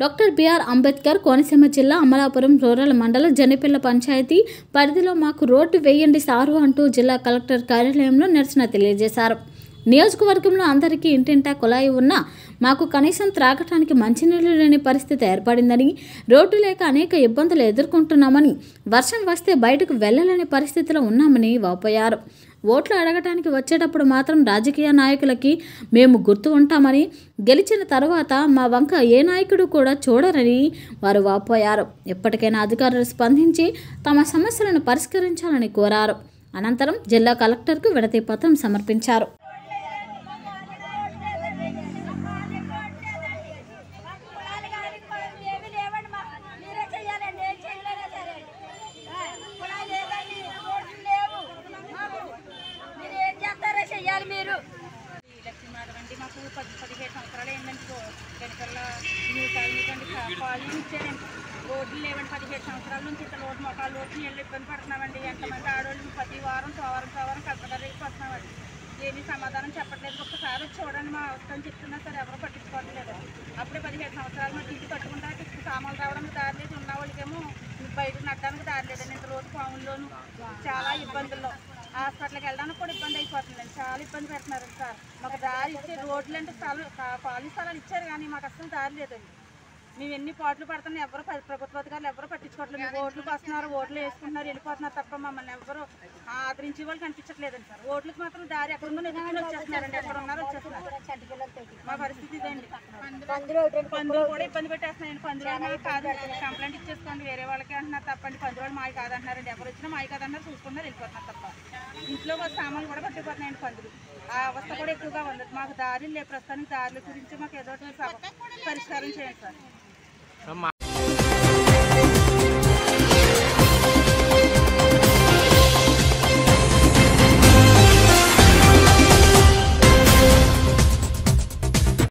doctor BR Ambedkar Konaseema జిల్లా Amalapuram rural మండల జనిపిల్ల పంచాయతీ పరిధిలో మాకు రోడ్డు వేయండి సారు అంటూ జిల్లా కలెక్టర్ కార్యాలయంలో నిరసన తెలియజేశారు నియోజకవర్గంలో అందరికీ ఇంటింటా కుళాయి ఉన్నా మాకు కనీసం త్రాగటానికి మంచినీళ్లు లేని పరిస్థితి ఏర్పడిందని రోడ్డు లేక అనేక ఇబ్బందులు ఎదుర్కొంటున్నామని వర్షం వస్తే బయటకు వెళ్ళలేని పరిస్థితిలో ఉన్నామని వాపోయారు ఓట్లు అడగటానికి వచ్చేటప్పుడు మాత్రం రాజకీయ నాయకులకి మేము గుర్తు ఉంటామని గెలిచిన తర్వాత మా వంక ఏ నాయకుడు కూడా చూడరని వారు వాపోయారు ఎప్పటికైనా అధికారులు స్పందించి తమ సమస్యలను పరిష్కరించాలని కోరారు అనంతరం జిల్లా కలెక్టర్కు విడతి పత్రం సమర్పించారు కులాలు కానీ ఏమీ లేవండి మాకు మీరే చెయ్యాలండి ఏం చేయలేదా సరే కులాలు లేదండి రోడ్లు లేవు మాకు మీరు ఏం చేస్తారో చెయ్యాలి మీరు లక్ష్మీ మాధవ్ అండి మాకు పది పదిహేడు సంవత్సరాలు అయిందండి వెనకల్ల న్యూ కాలనీ కండి కాలనీ ఇచ్చారండి రోడ్లు లేవండి పదిహేడు సంవత్సరాల నుంచి ఇట్లా రోడ్డు మొక్కలు రోడ్లు నీళ్ళు ఇబ్బంది పడుతున్నామండి ఎంతమంది ఆడవాళ్ళు ప్రతి వారం సోమవారం సోమవారం కలపడానికి వస్తున్నామండి ఏమీ సమాధానం చెప్పట్లేదు ఒక్కసారి వచ్చి చూడండి మా అవసరం చెప్తున్నా సరే ఎవరు పట్టించుకోవట్లేదు అప్పుడే పదిహేడు సంవత్సరాలు మాకు ఇంటి కట్టుకుంటా సామాన్లు రావడానికి దారి లేదు ఉన్న వాళ్ళకేమో బయట నడడానికి దారి లేదండి ఇంత రోజు పాముల్లోనూ చాలా ఇబ్బందుల్లో హాస్పిటల్కి వెళ్ళడానికి కూడా ఇబ్బంది అయిపోతుందండి చాలా ఇబ్బంది పెడుతున్నారు సార్ మాకు దారి ఇచ్చే రోడ్లు అంటే స్థలం కాలనీ స్థలాలు ఇచ్చారు కానీ మాకు అసలు దారి లేదండి మేము ఎన్ని పాటలు పడుతున్నా ఎవరు ప్ర- ప్రభుత్వ అధికారులు ఎవరు పట్టించుకోవట్లేదు మేము ఓట్లకు వస్తున్నారు ఓట్లు వేసుకుంటున్నారు వెళ్ళిపోతున్నారు తప్ప మమ్మల్ని ఎవరు ఆదరించే వాళ్ళు కనిపించట్లేదండి సార్ ఓట్లకు మాత్రం దారి ఎక్కడ ఉందో ఎదుగుని వచ్చేస్తున్నారండి ఎక్కడ ఉన్నారో వచ్చేస్తున్నారు మా పరిస్థితి ఇదండి పందులు కూడా ఇబ్బంది పెట్టేస్తున్నాయండి పందులు మాకు కాదు కంప్లైంట్ ఇచ్చేసుకోండి వేరే వాళ్ళకి అంటున్నారు తప్పండి పందులు వాళ్ళు మావి కాదంటున్నారండి ఎవరు వచ్చినా మావి కాదన్నారు చూసుకున్నారు వెళ్ళిపోతున్నారు తప్ప ఇంట్లో మా సామాన్లు కూడా పట్టిపోతున్నాయండి పందులు ఆ అవస్థ కూడా ఎక్కువగా ఉంది మాకు దారి లేవు ప్రస్తుతానికి దారుల గురించి మాకు ఏదో ఒకటి స- పరిష్కారం చేయండి సార్